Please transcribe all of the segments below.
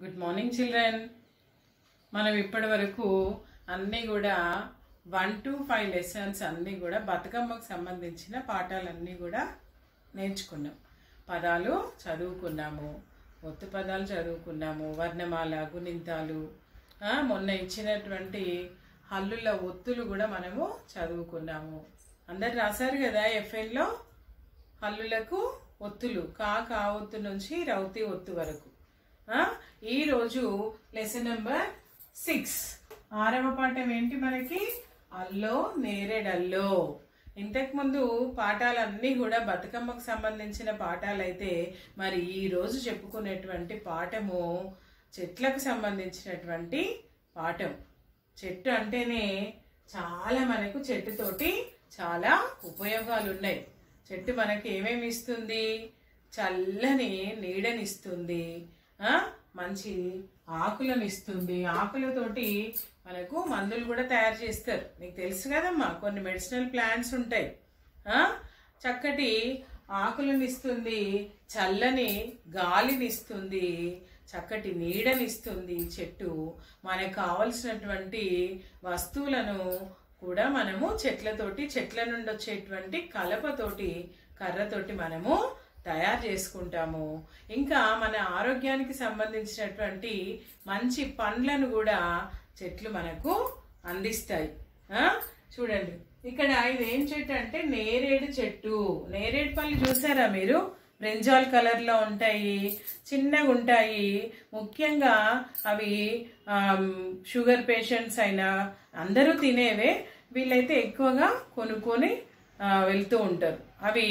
Good morning children మనం ఇప్పటి వరకు అన్నీ కూడా వన్ టు ఫైవ్ లెసన్స్ అన్నీ కూడా బతుకమ్మకు సంబంధించిన పాఠాలన్నీ కూడా నేర్చుకున్నాం పదాలు చదువుకున్నాము ఒత్తు పదాలు చదువుకున్నాము వర్ణమాల గుణింతాలు ఆ, మొన్న ఇచ్చినటువంటి హల్లుల ఒత్తులు కూడా మనము చదువుకున్నాము అందరు రాశారు కదా ఎఫ్ఎన్లో హల్లులకు ఒత్తులు కా కా ఒత్తు నుంచి రౌతి ఒత్తు వరకు ఆ, ఈరోజు లెసన్ నెంబర్ సిక్స్ ఆరవ పాఠం ఏంటి మనకి అల్లో నేరేడల్లో ఇంతకు ముందు పాఠాలన్నీ కూడా బతుకమ్మకు సంబంధించిన పాఠాలైతే మరి ఈ రోజు చెప్పుకునేటువంటి పాఠము చెట్లకు సంబంధించినటువంటి పాఠం చెట్టు అంటేనే చాలా మనకు చెట్టుతోటి చాలా ఉపయోగాలు ఉన్నాయి చెట్టు మనకి ఏమేమి ఇస్తుంది చల్లని నీడనిస్తుంది ఆ మంచి ఆకులను ఇస్తుంది ఆకులతోటి మనకు మందులు కూడా తయారు చేస్తారు నీకు తెలుసు కదమ్మా కొన్ని మెడిసినల్ ప్లాంట్స్ ఉంటాయి ఆ చక్కటి ఆకులను ఇస్తుంది చల్లని గాలిని ఇస్తుంది చక్కటి నీడనిస్తుంది చెట్టు మనకు కావలసినటువంటి వస్తువులను కూడా మనము చెట్లతోటి చెట్ల నుండి వచ్చేటువంటి కలపతోటి కర్రతోటి మనము తయారు చేసుకుంటాము ఇంకా మన ఆరోగ్యానికి సంబంధించినటువంటి మంచి పండ్లను కూడా చెట్లు మనకు అందిస్తాయి ఆ చూడండి ఇక్కడ ఇది ఏం చెట్టు అంటే నేరేడు చెట్టు నేరేడు పళ్ళు చూసారా మీరు బ్రింజాల్ కలర్ లో ఉంటాయి చిన్నగా ఉంటాయి ముఖ్యంగా అవి ఆమ్, షుగర్ పేషెంట్స్ అయినా అందరూ తినేవే వీళ్ళైతే ఎక్కువగా కొనుక్కొని ఆ, వెళ్తూ ఉంటారు అవి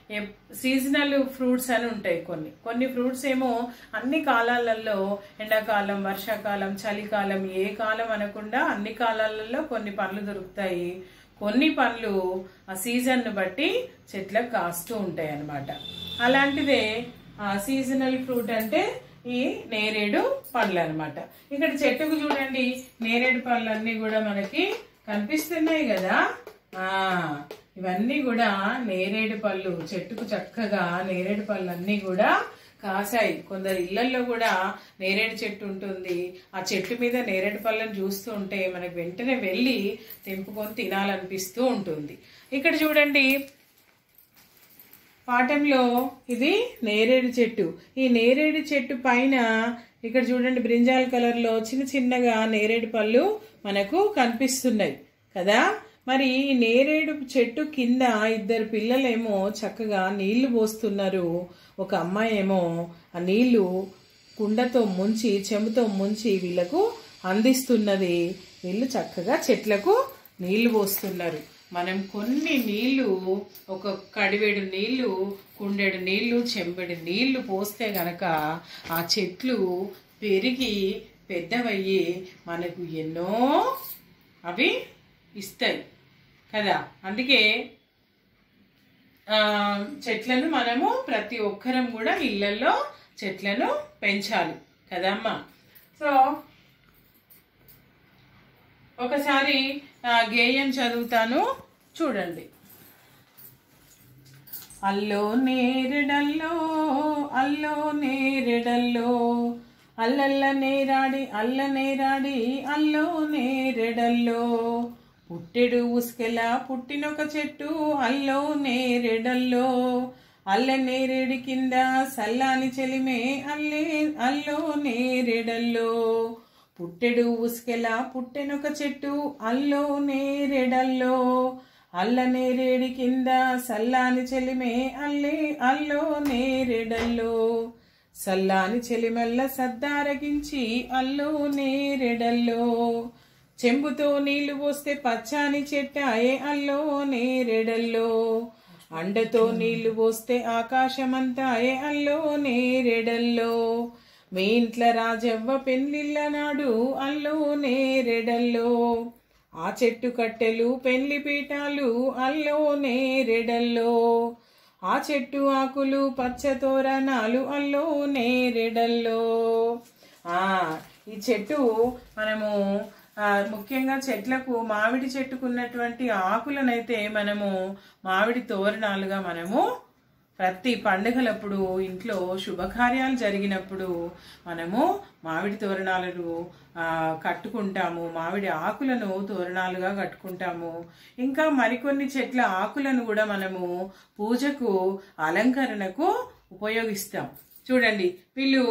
సీజనల్ ఫ్రూట్స్ అని ఉంటాయి కొన్ని కొన్ని ఫ్రూట్స్ ఏమో అన్ని కాలాలలో ఎండాకాలం వర్షాకాలం చలికాలం ఏ కాలం అనకుండా అన్ని కాలాలలో కొన్ని పండ్లు దొరుకుతాయి కొన్ని పండ్లు ఆ సీజన్ బట్టి చెట్లకు కాస్తూ ఉంటాయి అన్నమాట అలాంటిదే సీజనల్ ఫ్రూట్ అంటే ఈ నేరేడు పండ్లు అన్నమాట ఇక్కడ చెట్టుకు చూడండి నేరేడు పళ్ళు అన్ని కూడా మనకి కనిపిస్తున్నాయి కదా ఆ ఇవన్నీ కూడా నేరేడు పళ్ళు చెట్టుకు చక్కగా నేరేడు పళ్ళు అన్ని కూడా కాసాయి కొందరు ఇళ్లలో కూడా నేరేడు చెట్టు ఉంటుంది ఆ చెట్టు మీద నేరేడు పళ్ళను చూస్తూ ఉంటే మనకు వెంటనే వెళ్ళి తెంపుకొని తినాలనిపిస్తూ ఉంటుంది ఇక్కడ చూడండి పాఠంలో ఇది నేరేడు చెట్టు ఈ నేరేడు చెట్టు పైన ఇక్కడ చూడండి బ్రింజాల్ కలర్ లో చిన్న చిన్నగా నేరేడు పళ్ళు మనకు కనిపిస్తున్నాయి కదా మరి ఈ నేరేడు చెట్టు కింద ఇద్దరు పిల్లలేమో చక్కగా నీళ్లు పోస్తున్నారు ఒక అమ్మాయి ఏమో ఆ నీళ్లు కుండతో ముంచి చెంబుతో ముంచి వీళ్ళకు అందిస్తున్నది వీళ్ళు చక్కగా చెట్లకు నీళ్లు పోస్తున్నారు మనం కొన్ని నీళ్లు ఒక కడివేడు నీళ్లు కుండెడు నీళ్లు చెంబెడు నీళ్లు పోస్తే గనక ఆ చెట్లు పెరిగి పెద్దవయ్యి మనకు ఎన్నో అవి ఇస్తాయి కదా అందుకే ఆ, చెట్లను మనము ప్రతి ఒక్కరం కూడా ఇళ్లలో చెట్లను పెంచాలి కదమ్మా సో ఒకసారి ఆ, గేయం చదువుతాను చూడండి అల్లో నేరెడల్లో అల్లో నేరెడల్లో అల్లల్ల నేరాడి అల్ల నేరాడి అల్లో నేరెడల్లో పుట్టెడు ఉసుకెల పుట్టినొక చెట్టు అల్లో నేరెడల్లో అల్ల నేరేడి కింద సల్లాని చెలిమే అల్లే అల్లో నేరెడల్లో పుట్టెడు ఉసుకెల పుట్టెనొక చెట్టు అల్లో నేరెడల్లో అల్ల నేరేడి కింద సల్లాని చెలిమే అల్లే అల్లో నేరెడల్లో సల్లాని చెలిమెల్ల సద్దారగించి అల్లో నేరెడల్లో చెంబుతో నీళ్లు పోస్తే పచ్చాని చెట్టాయే అల్లో నేరెడల్లో అండతో నీళ్లు పోస్తే ఆకాశమంతాయే అల్లో నేరెడల్లో మీ ఇంట్ల రాజవ్వ పెళ్లిళ్ళ నాడు అల్లో నేరెడల్లో ఆ చెట్టు కట్టెలు పెళ్లి పీఠాలు అల్లో నేరెడల్లో ఆ చెట్టు ఆకులు పచ్చ తోరణాలు అల్లో నేరెడల్లో ఆ ఈ చెట్టు మనము ఆ, ముఖ్యంగా చెట్లకు మామిడి చెట్టుకు ఉన్నటువంటి ఆకులనైతే మనము మామిడి తోరణాలుగా మనము ప్రతి పండుగలప్పుడు ఇంట్లో శుభకార్యాలు జరిగినప్పుడు మనము మామిడి తోరణాలను ఆ, కట్టుకుంటాము మామిడి ఆకులను తోరణాలుగా కట్టుకుంటాము ఇంకా మరికొన్ని చెట్ల ఆకులను కూడా మనము పూజకు అలంకరణకు ఉపయోగిస్తాం చూడండి వీళ్ళు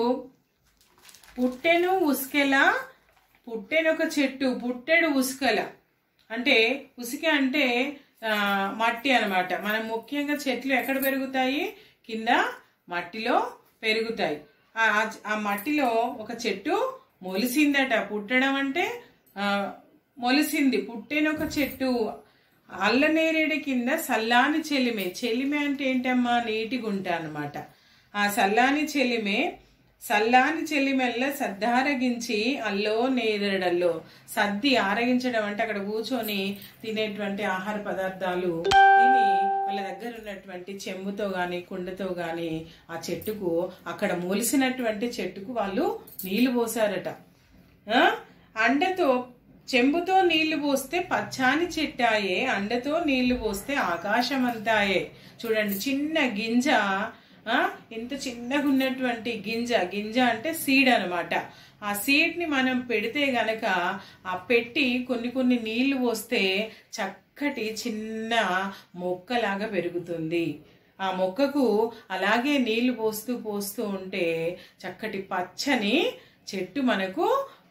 పుట్టెను ఉసుకెల పుట్టెను ఒక చెట్టు పుట్టెడు ఉసుకల అంటే ఉసిక అంటే ఆ, మట్టి అన్నమాట మనం ముఖ్యంగా చెట్లు ఎక్కడ పెరుగుతాయి కింద మట్టిలో పెరుగుతాయి ఆ ఆ మట్టిలో ఒక చెట్టు మొలిసిందట పుట్టడం అంటే ఆ, మొలిసింది పుట్టెను ఒక చెట్టు అల్లనేరేడు కింద సల్లాని చెలిమే చెలిమే అంటే ఏంటమ్మా నీటిగా ఉంటా అనమాట ఆ సల్లాని చెలిమే సల్లాని చెలిమెల్ల సద్దారగించి అల్లో నేరడల్లో సద్ది ఆరగించడం అంటే అక్కడ కూర్చొని తినేటువంటి ఆహార పదార్థాలు తిని వాళ్ళ దగ్గర ఉన్నటువంటి చెంబుతో గాని కుండతో గాని ఆ చెట్టుకు అక్కడ మూలిసినటువంటి చెట్టుకు వాళ్ళు నీళ్లు పోసారట ఆ? అండతో చెంబుతో నీళ్లు పోస్తే పచ్చాని చెట్టాయే అండతో నీళ్లు పోస్తే ఆకాశమంతాయే చూడండి చిన్న గింజ ఆ ఇంత చిన్నగా ఉన్నటువంటి గింజ గింజ అంటే సీడ్ అన్నమాట ఆ సీడ్ ని మనం పెడితే గనక ఆ పెట్టి కొన్ని కొన్ని నీళ్లు పోస్తే చక్కటి చిన్న మొక్కలాగా పెరుగుతుంది ఆ మొక్కకు అలాగే నీళ్లు పోస్తూ పోస్తూ ఉంటే చక్కటి పచ్చని చెట్టు మనకు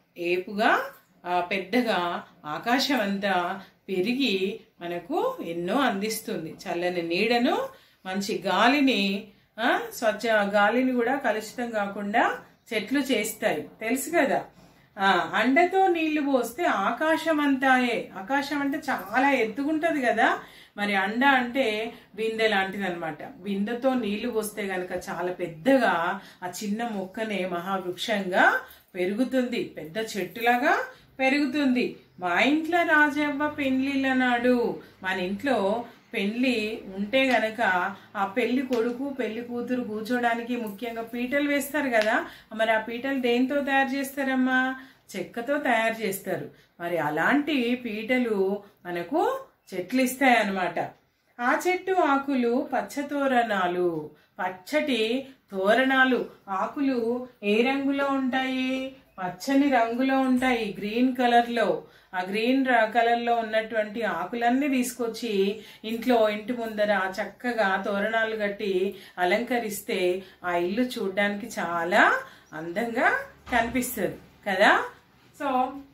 ఏపుగా ఆ, పెద్దగా ఆకాశం అంతా పెరిగి మనకు ఎన్నో అందిస్తుంది చల్లని నీడను మంచి గాలిని ఆ, స్వచ్ఛ గాలిని కూడా కలుషితం కాకుండా చెట్లు చేస్తాయి తెలుసు కదా ఆ అండతో నీళ్లు పోస్తే ఆకాశం అంతాయే ఆకాశం అంటే చాలా ఎత్తుకుంటది కదా మరి అండ అంటే బిందె లాంటిది అనమాట బిందెతో నీళ్లు పోస్తే గనక చాలా పెద్దగా ఆ చిన్న మొక్కనే మహావృక్షంగా పెరుగుతుంది పెద్ద చెట్టులాగా పెరుగుతుంది మా ఇంట్లో రాజవ్వ పెళ్లిళ్ళ నాడు మన ఇంట్లో పెళ్లి ఉంటే గనక ఆ పెళ్లి కొడుకు పెళ్లి కూతురు కూర్చోడానికి ముఖ్యంగా పీటలు వేస్తారు కదా మరి ఆ పీటలు దేంతో తయారు చేస్తారమ్మా చెక్కతో తయారు చేస్తారు మరి అలాంటి పీటలు మనకు చెట్లు ఇస్తాయి అన్నమాట ఆ చెట్టు ఆకులు పచ్చ తోరణాలు పచ్చటి తోరణాలు ఆకులు ఏ రంగులో ఉంటాయి పచ్చని రంగులో ఉంటాయి గ్రీన్ కలర్ లో ఆ గ్రీన్ కలర్ లో ఉన్నటువంటి ఆకులన్నీ తీసుకొచ్చి ఇంట్లో ఇంటి ముందర చక్కగా తోరణాలు కట్టి అలంకరిస్తే ఆ ఇల్లు చూడడానికి చాలా అందంగా కనిపిస్తుంది కదా సో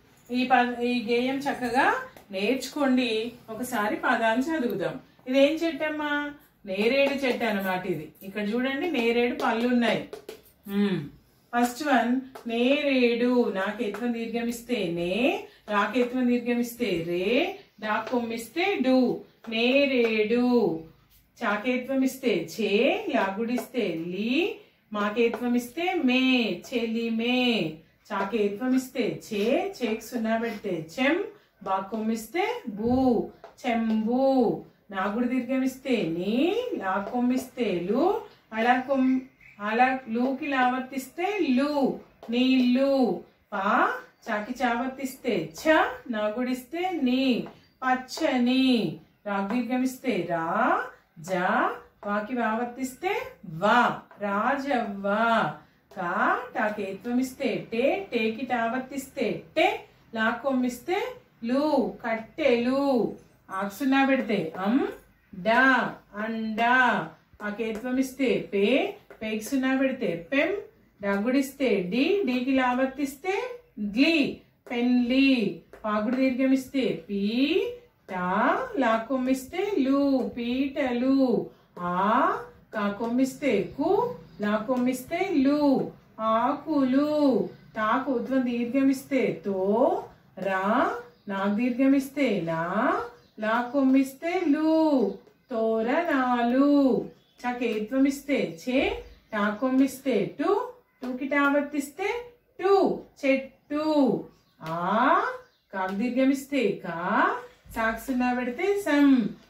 ఈ ప ఈ గేయం చక్కగా నేర్చుకోండి ఒకసారి పదాలు చదువుదాం ఇదేం చెట్టమ్మా నేరేడు చెట్టు అన్నమాట ఇది ఇక్కడ చూడండి నేరేడు పళ్ళు ఉన్నాయి ఫస్ట్ వన్ నేరేడు నాకెత్వం దీర్ఘమిస్తే నే రాకెత్వం దీర్ఘమిస్తే రే డాకొమ్మిస్తే డు నేరేడు చాకేత్వం ఇస్తే చే లాగుడిస్తే లి మాకేత్వం ఇస్తే మే చెలిమే చాకేత్వం ఇస్తే చే చేక్ సున్నా పెడితే చెం బాకొమ్మిస్తే బూ చెంబు నాగుడు దీర్ఘమిస్తే నీ లాకొమ్మిస్తే లు అలా కొమ్ అలా లూకి లావర్తిస్తే లు నీళ్ళు పా చాకి చావర్తిస్తే ఛ నాగుడిస్తే నీ పచ్చని రాగదీర్ఘమిస్తే రా జా వాకి వావర్తిస్తే వా రాజవ్వ కా టాకేత్వమిస్తే టే టేకి టావర్తిస్తే టే లాక్కొమ్మిస్తే లు కట్టెలు ఆక్సున్నా పెడితే అం డా అండా ఆకేత్వమిస్తే పే పేకి సున్నా పెడితే పెం డగుడిస్తే డి డీకి లావర్తిస్తే గ్లీ పెన్లీ పాగుడు దీర్ఘమిస్తే పీ టా లాకొమ్మిస్తే లు పీటలు ఆ కాకొమ్మిస్తే కు లాకొమ్మిస్తే లు ఆకులు తాకు ఉత్వం దీర్ఘమిస్తే తో రా నాకు దీర్ఘమిస్తే నా లాకొమ్మిస్తే లు తోరణాలు చకేత్వమిస్తే చే టాకొమ్మిస్తే టు టూకి టావర్తిస్తే టు చెట్టు ఆ కాకు దీర్ఘమిస్తే కా సాక్షున్నా పెడితే సం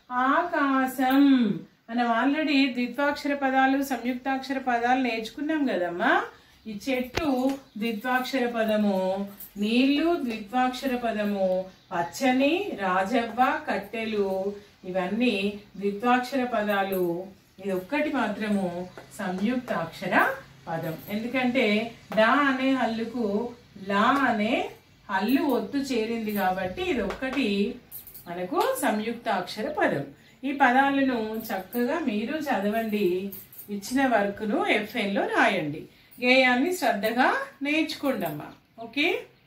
ఆకాశం మనం ఆల్రెడీ ద్విత్వాక్షర పదాలు సంయుక్తాక్షర పదాలు నేర్చుకున్నాం కదమ్మా ఈ చెట్టు ద్విత్వాక్షర పదము నీళ్లు ద్విత్వాక్షర పదము పచ్చని రాజవ్వ కట్టెలు ఇవన్నీ ద్విత్వాక్షర పదాలు ఇది ఒక్కటి మాత్రము సంయుక్త అక్షర పదం ఎందుకంటే డా అనే హల్లుకు లా అనే హల్లు ఒత్తు చేరింది కాబట్టి ఇది ఒక్కటి మనకు సంయుక్త అక్షర పదం ఈ పదాలను చక్కగా మీరు చదవండి ఇచ్చిన వర్క్ను ఎఫ్ఎన్లో రాయండి గేయాన్ని శ్రద్ధగా నేర్చుకోండి అమ్మా ఓకే